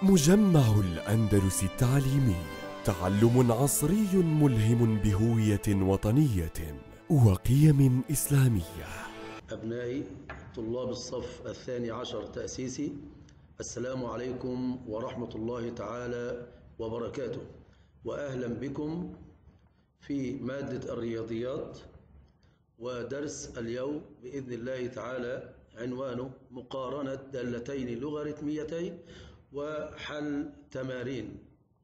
مجمع الأندلس التعليمي تعلم عصري ملهم بهوية وطنية وقيم إسلامية أبنائي طلاب الصف الثاني عشر تأسيسي السلام عليكم ورحمة الله تعالى وبركاته وأهلا بكم في مادة الرياضيات ودرس اليوم بإذن الله تعالى عنوانه مقارنة دالتين لوغاريتميتين وحل تمارين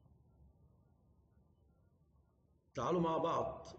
تعالوا مع بعض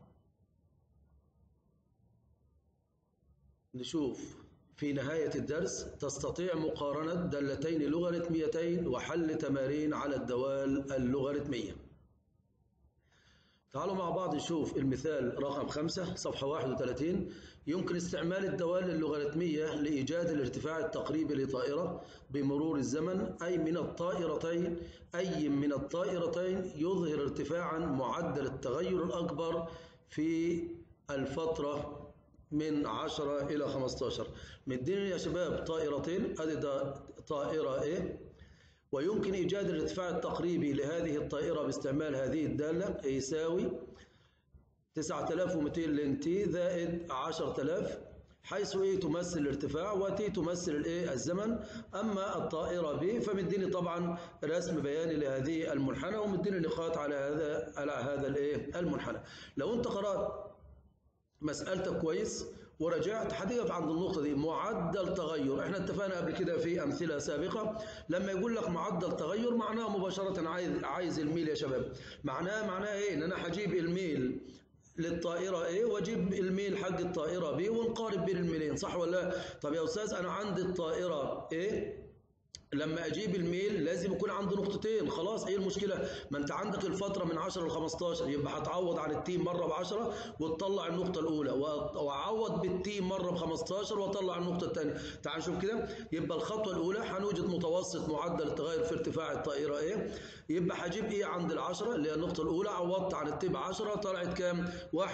نشوف في نهاية الدرس تستطيع مقارنة دالتين لوغاريتميتين وحل تمارين على الدوال اللوغاريتمية تعالوا مع بعض نشوف المثال رقم خمسة صفحة 31 يمكن استعمال الدوال اللوغاريتمية لإيجاد الارتفاع التقريبي لطائرة بمرور الزمن أي من الطائرتين أي من الطائرتين يظهر ارتفاعا معدل التغير الأكبر في الفترة من 10 إلى 15 مديني يا شباب طائرتين أدي ده طائرة A ويمكن إيجاد الارتفاع التقريبي لهذه الطائرة باستعمال هذه الدالة يساوي 9200 لن تي زائد 10000 حيث ايه تمثل الارتفاع وتي تمثل الايه الزمن اما الطائره ب فمديني طبعا رسم بياني لهذه المنحنى ومديني نقاط على هذا على هذا الايه المنحنى لو انت قرات مسألتك كويس ورجعت هتقف عند النقطة دي معدل تغير احنا اتفقنا قبل كده في أمثلة سابقة لما يقول لك معدل تغير معناه مباشرة عايز عايز الميل يا شباب معناه معناه ايه ان انا هجيب الميل للطائرة A واجيب الميل حق الطائرة B ونقارب بين الميلين صح ولا لا؟ طب يا أستاذ أنا عندي الطائرة A لما اجيب الميل لازم يكون عندي نقطتين خلاص ايه المشكله ما انت عندك الفتره من 10 ل 15 يبقى هتعوض عن التيم مره ب 10 وتطلع النقطه الاولى واعوض بالتيم مره ب 15 واطلع النقطه الثانيه تعال نشوف كده يبقى الخطوه الاولى هنوجد متوسط معدل التغير في ارتفاع الطائره ايه يبقى هجيب ايه عند ال10 اللي هي النقطه الاولى عوضت عن التيم 10 طلعت كام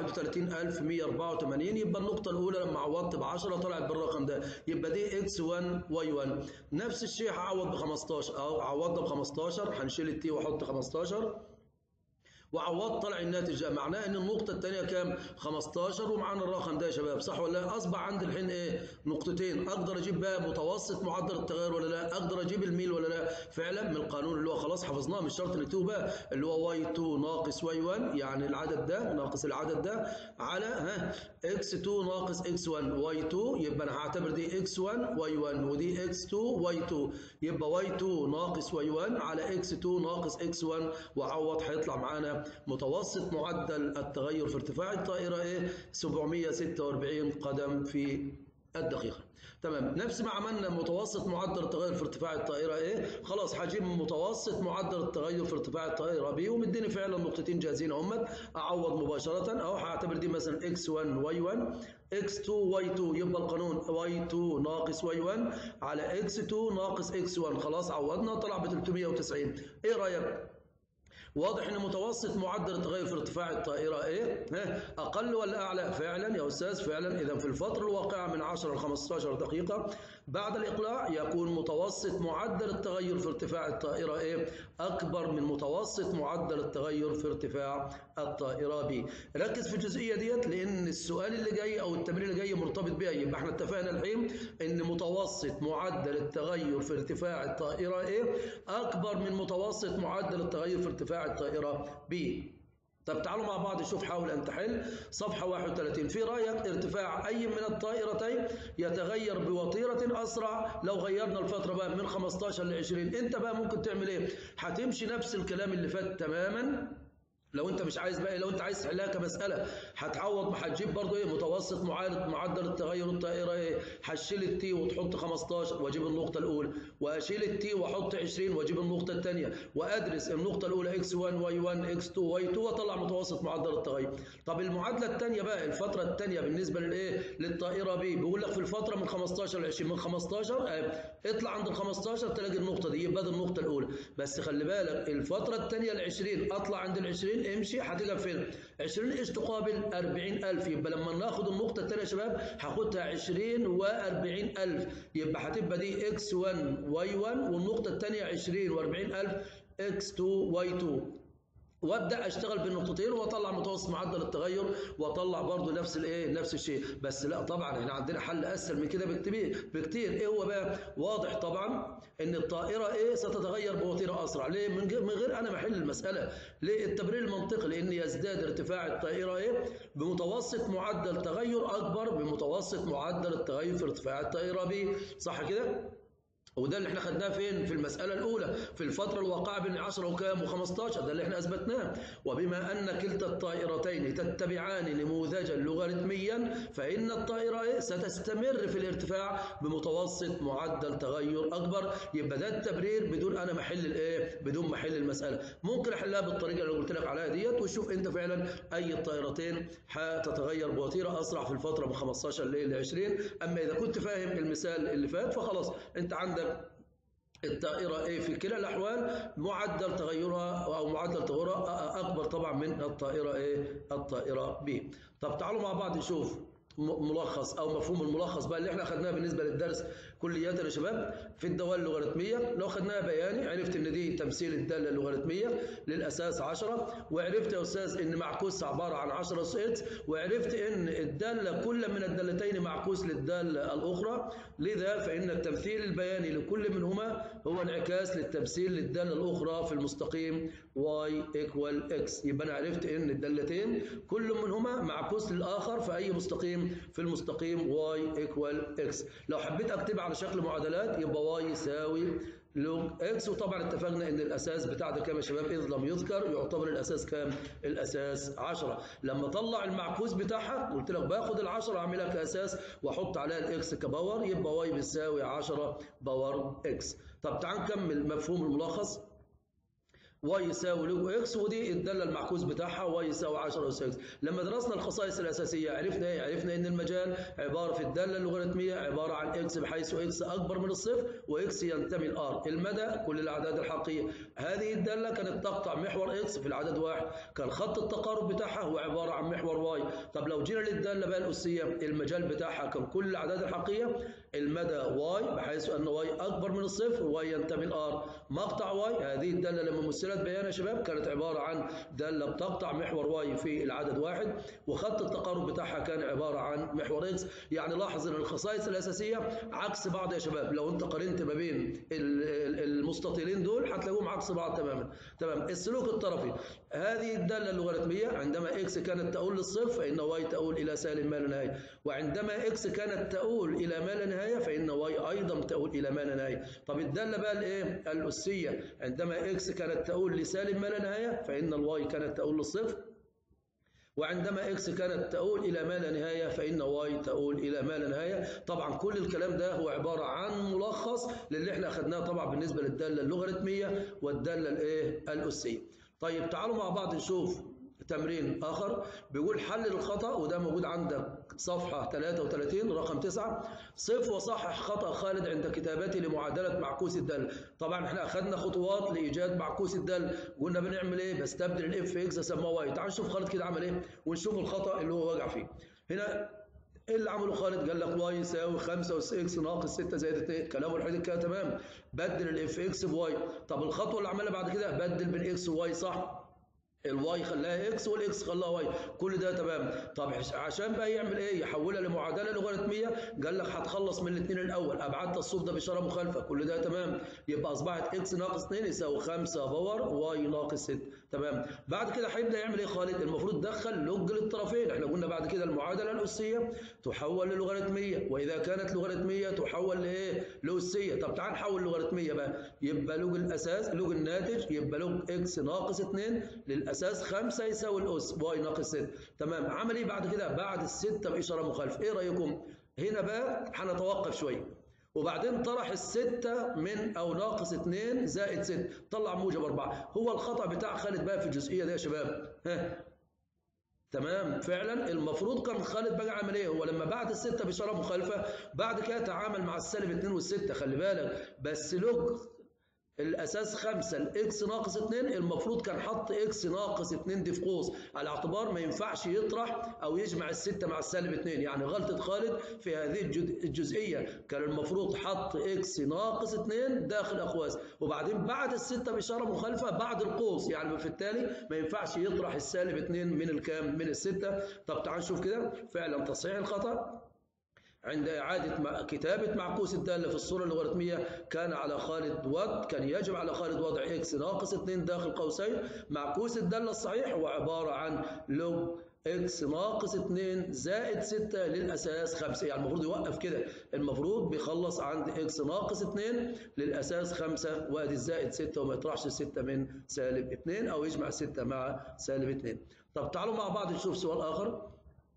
31184 يبقى النقطه الاولى لما عوضت ب 10 طلعت بالرقم ده يبقى دي اكس 1 واي 1 نفس الشيء هعوض ب 15 او عوضنا ب 15 هنشيل التي واحط 15 وعوضت طلع الناتج معناه ان النقطة الثانية كام؟ 15 ومعانا الرقم ده يا شباب صح ولا لا؟ اصبح عندي الحين ايه؟ نقطتين اقدر اجيب بقى متوسط معدل التغير ولا لا؟ اقدر اجيب الميل ولا لا؟ فعلا من القانون اللي هو خلاص حفظناه مش شرط نكتبه بقى اللي هو واي 2 ناقص واي 1 يعني العدد ده ناقص العدد ده على ها اكس 2 ناقص اكس 1 واي 2 يبقى انا هعتبر دي اكس 1 واي 1 ودي اكس 2 واي 2 يبقى واي 2 ناقص واي 1 على اكس 2 ناقص اكس 1 وعوض هيطلع معانا متوسط معدل التغير في ارتفاع الطائرة ايه 746 قدم في الدقيقة تمام نفس ما عملنا متوسط معدل التغير في ارتفاع الطائرة ايه خلاص هجيب متوسط معدل التغير في ارتفاع الطائرة بي ومديني فعلا نقطتين جاهزين اهمت اعوض مباشرة او هعتبر دي مثلا x1 y1 x2 y2 يبقى القانون y2 ناقص y1 على x2 ناقص x1 خلاص عوضنا طلع ب 390 ايه رأيك واضح ان متوسط معدل التغير في ارتفاع الطائره ايه اقل ولا اعلى فعلا يا استاذ فعلا اذا في الفتره الواقعه من 10 ل 15 دقيقه بعد الاقلاع يكون متوسط معدل التغير في ارتفاع الطائره ايه اكبر من متوسط معدل التغير في ارتفاع الطائره بي ركز في الجزئيه ديت لان السؤال اللي جاي او التمرين اللي جاي مرتبط بيها يبقى احنا اتفقنا الحين ان متوسط معدل التغير في ارتفاع الطائره ايه اكبر من متوسط معدل التغير في ارتفاع الطائرة B طب تعالوا مع بعض نشوف حاول أن تحل صفحة 31 في رأيك ارتفاع أي من الطائرتين يتغير بوتيرة أسرع لو غيرنا الفترة بقى من 15 ل 20 أنت بقى ممكن تعمل إيه هتمشي نفس الكلام اللي فات تماما لو انت مش عايز بقى لو انت عايز تحلها كمساله هتعوض هتجيب برضه ايه متوسط معدل معدل التغير الطائره ايه هشيل التي وتحط 15 واجيب النقطه الاولى واشيل التي واحط 20 واجيب النقطه الثانيه وادرس النقطه الاولى اكس 1 واي 1 اكس 2 واي 2 واطلع متوسط معدل التغير طب المعادله الثانيه بقى الفتره الثانيه بالنسبه للايه للطائره بي بيقول لك في الفتره من 15 ل 20 من 15 اه اطلع عند ال 15 تلاقي النقطه دي يبقى دي النقطه الاولى بس خلي بالك الفتره الثانيه ال 20 اطلع عند ال 20 امشي هتقف فين 20 ايش تقابل 40000 يبقى لما ناخد النقطه الثانيه يا شباب هاخدها 20 و40000 يبقى هتبقى دي اكس 1 واي 1 والنقطه الثانيه 20 و40000 اكس 2 واي 2 وابدا اشتغل بالنقطتين واطلع متوسط معدل التغير واطلع برضو نفس الايه نفس الشيء بس لا طبعا احنا عندنا حل اسهل من كده بكتير بكتير ايه هو بقى واضح طبعا ان الطائره ايه ستتغير بوتيره اسرع ليه من غير من غير انا محل المساله ليه التبرير المنطقي لان يزداد ارتفاع الطائره ايه بمتوسط معدل تغير اكبر بمتوسط معدل التغير في ارتفاع الطائره ب صح كده وده اللي احنا خدناه فين في المسألة الأولى في الفترة الواقعة بين 10 وكام و15 ده اللي احنا أثبتناه وبما أن كلتا الطائرتين تتبعان نموذجا لوغاريتميا فإن الطائرة ستستمر في الارتفاع بمتوسط معدل تغير أكبر يبقى ده التبرير بدون أنا محل الإيه بدون محل المسألة ممكن أحلها بالطريقة اللي قلت لك عليها ديت وشوف أنت فعلا أي الطائرتين هتتغير بوتيرة أسرع في الفترة من 15 ل 20 أما إذا كنت فاهم المثال اللي فات فخلاص أنت عندك الطائرة A في كلا الأحوال معدل تغيرها أو معدل تغيرها أكبر طبعا من الطائرة A الطائرة B طب تعالوا مع بعض نشوف ملخص او مفهوم الملخص بقى اللي احنا خدناه بالنسبه للدرس كليات يا شباب في الدوال اللوغاريتميه لو خدناها بياني عرفت ان دي تمثيل الداله اللوغاريتميه للاساس 10 وعرفت يا استاذ ان معكوس عباره عن 10 اس اكس وعرفت ان الداله كل من الدالتين معكوس للداله الاخرى لذا فان التمثيل البياني لكل منهما هو انعكاس للتمثيل للداله الاخرى في المستقيم y equal x يبقى انا عرفت ان الدالتين كل منهما معكوس للاخر في اي مستقيم في المستقيم y equal x لو حبيت اكتب على شكل معادلات يبقى y يساوي لوج x وطبعا اتفقنا ان الاساس بتاع ده كام يا شباب اذ لم يذكر يعتبر الاساس كام الاساس 10 لما اطلع المعكوس بتاعها قلت لك باخد ال10 اعملها كاساس واحط عليها الاكس كباور يبقى y بيساوي 10 باور x طب تعال نكمل مفهوم الملخص y يساوي لوج اكس ودي الداله المعكوس بتاعها y يساوي 10 اس اكس لما درسنا الخصائص الاساسيه عرفنا ايه عرفنا ان المجال عباره في الداله اللوغاريتميه عباره عن اكس بحيث اكس اكبر من الصفر واكس ينتمي لار المدى كل الاعداد الحقيقيه هذه الداله كانت تقطع محور اكس في العدد واحد كان خط التقارب بتاعها هو عباره عن محور واي طب لو جينا للداله بقى الاسيه المجال بتاعها كان كل الاعداد الحقيقيه المدى واي بحيث ان واي اكبر من الصفر واي ينتمي لار مقطع واي هذه الداله لما مثلت بيان يا شباب كانت عباره عن داله بتقطع محور واي في العدد واحد وخط التقارب بتاعها كان عباره عن محور اكس يعني لاحظ ان الخصائص الاساسيه عكس بعض يا شباب لو انت قارنت ما بين المستطيلين دول هتلاقوهم عكس بعض تماما تمام السلوك الطرفي هذه الداله اللوغاريتميه عندما اكس كانت تؤول للصفر فان واي تؤول الى سالب ما لا نهايه وعندما اكس كانت تؤول الى ما لا نهايه فان واي ايضا تؤول الى ما لا نهايه طب الداله بقى الايه الاسيه عندما اكس كانت تؤول لسالب ما لا نهايه فان الواي كانت تؤول للصفر وعندما اكس كانت تؤول الى ما لا نهايه فان واي تؤول الى ما لا نهايه طبعا كل الكلام ده هو عباره عن ملخص للي احنا اخذناه طبعا بالنسبه للداله اللوغاريتميه والداله الايه الاسيه طيب تعالوا مع بعض نشوف تمرين آخر بيقول حل الخطأ وده موجود عندك صفحة 33 رقم 9 صف وصحح خطأ خالد عند كتابته لمعادلة معكوس الدل طبعا احنا أخذنا خطوات لإيجاد معكوس الدل قلنا بنعمل إيه بستبدل الإف إكس أسماه واي تعال نشوف خالد كده عمل إيه ونشوف الخطأ اللي هو وقع فيه هنا ايه اللي عمله خالد قال لك واي يساوي 5 اس اكس ناقص 6 زائد 2 كلامه الوحيد كده تمام بدل الاف اكس بواي طب الخطوه اللي عملها بعد كده بدل بين اكس وواي صح الواي خلاها اكس والاكس خلاها واي كل ده تمام طب عشان بقى يعمل ايه يحولها لمعادله لوغاريتميه قال لك هتخلص من الاثنين الاول ابعدت الصوف ده باشاره مخالفه كل ده تمام يبقى اصبحت اكس ناقص 2 يساوي 5 باور واي ناقص 6 تمام بعد كده هيبدا يعمل ايه خالد المفروض دخل لوج للطرفين احنا قلنا بعد كده المعادله الاسيه تحول للوغاريتميه واذا كانت لوغاريتميه تحول لايه لاسيه طب تعال نحول لوغاريتميه بقى يبقى لوج الاساس لوج الناتج يبقى لوج اكس ناقص 2 للاساس اساس 5 يساوي الاس واي ناقص 6 تمام عمل ايه بعد كده بعد الستة باشاره مخالفه ايه رايكم هنا بقى هنتوقف شويه وبعدين طرح الستة من أو ناقص 2 زائد 6 طلع موجب 4 هو الخطأ بتاع خالد بقى في الجزئية دي يا شباب ها تمام فعلا المفروض كان خالد بقى عمل ايه هو لما بعد الستة بإشارة مخالفة بعد كده تعامل مع السالب 2 والستة خلي بالك بس لوج الاساس 5 الاكس ناقص 2 المفروض كان حط اكس ناقص 2 دي في قوس على اعتبار ما ينفعش يطرح او يجمع الستة مع السالب 2 يعني غلطة خالد في هذه الجزئية كان المفروض حط اكس ناقص 2 داخل اقواس وبعدين بعد الستة بإشارة مخالفة بعد القوس يعني في التالي ما ينفعش يطرح السالب 2 من الكام من الستة طب تعال نشوف كده فعلا تصحيح الخطأ عند إعادة كتابة معكوس الدالة في الصورة اللوغاريتمية كان على خالد وضع كان يجب على خالد وضع إكس ناقص 2 داخل قوسين معكوس الدالة الصحيح هو عبارة عن لوج إكس ناقص 2 زائد 6 للأساس 5 يعني المفروض يوقف كده المفروض بيخلص عند إكس ناقص 2 للأساس 5 وأدي الزائد 6 وما يطرحش 6 من سالب 2 أو يجمع 6 مع سالب 2 طب تعالوا مع بعض نشوف سؤال آخر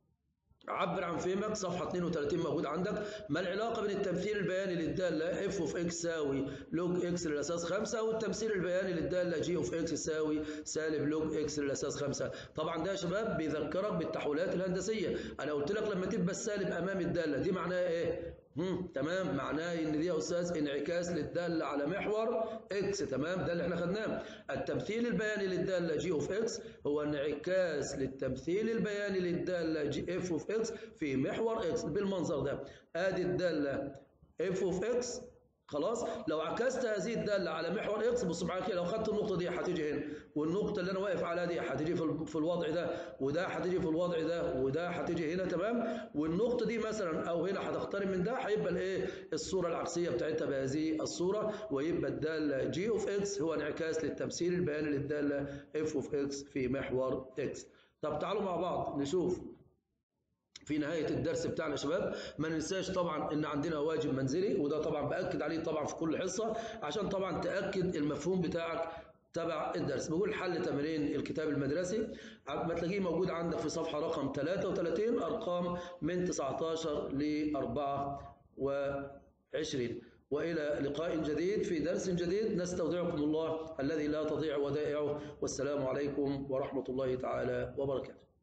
عبر عن فهمك صفحة 32 موجود عندك ما العلاقة بين التمثيل البياني للدالة اف اوف اكس يساوي لوج اكس للأساس 5 والتمثيل البياني للدالة جي اوف اكس يساوي سالب لوج اكس للأساس 5 طبعا ده يا شباب بيذكرك بالتحويلات الهندسية أنا قلت لك لما تبقى السالب أمام الدالة دي معناها إيه؟ مم. تمام معناه ان دي يا استاذ انعكاس للداله على محور اكس تمام ده اللي احنا خدناه التمثيل البياني للداله جي اوف اكس هو انعكاس للتمثيل البياني للداله جي اف اوف اكس في محور اكس بالمنظر ده ادي الداله اف اوف اكس خلاص لو عكست هذه الداله على محور اكس بص معايا كده لو خدت النقطه دي هتيجي هنا والنقطه اللي انا واقف عليها دي هتيجي في الوضع ده وده هتيجي في الوضع ده وده هتيجي هنا تمام والنقطه دي مثلا او هنا هتقترب من ده هيبقى الايه الصوره العكسيه بتاعتها بهذه الصوره ويبقى الداله جي اوف اكس هو انعكاس للتمثيل البياني للداله اف اوف اكس في محور اكس طب تعالوا مع بعض نشوف في نهاية الدرس بتاعنا يا شباب ما ننساش طبعا ان عندنا واجب منزلي وده طبعا باكد عليه طبعا في كل حصة عشان طبعا تأكد المفهوم بتاعك تبع الدرس بقول حل تمرين الكتاب المدرسي ما تلاقيه موجود عندك في صفحة رقم 33 أرقام من 19 ل 24 وإلى لقاء جديد في درس جديد نستودعكم الله الذي لا تضيع ودائعه والسلام عليكم ورحمة الله تعالى وبركاته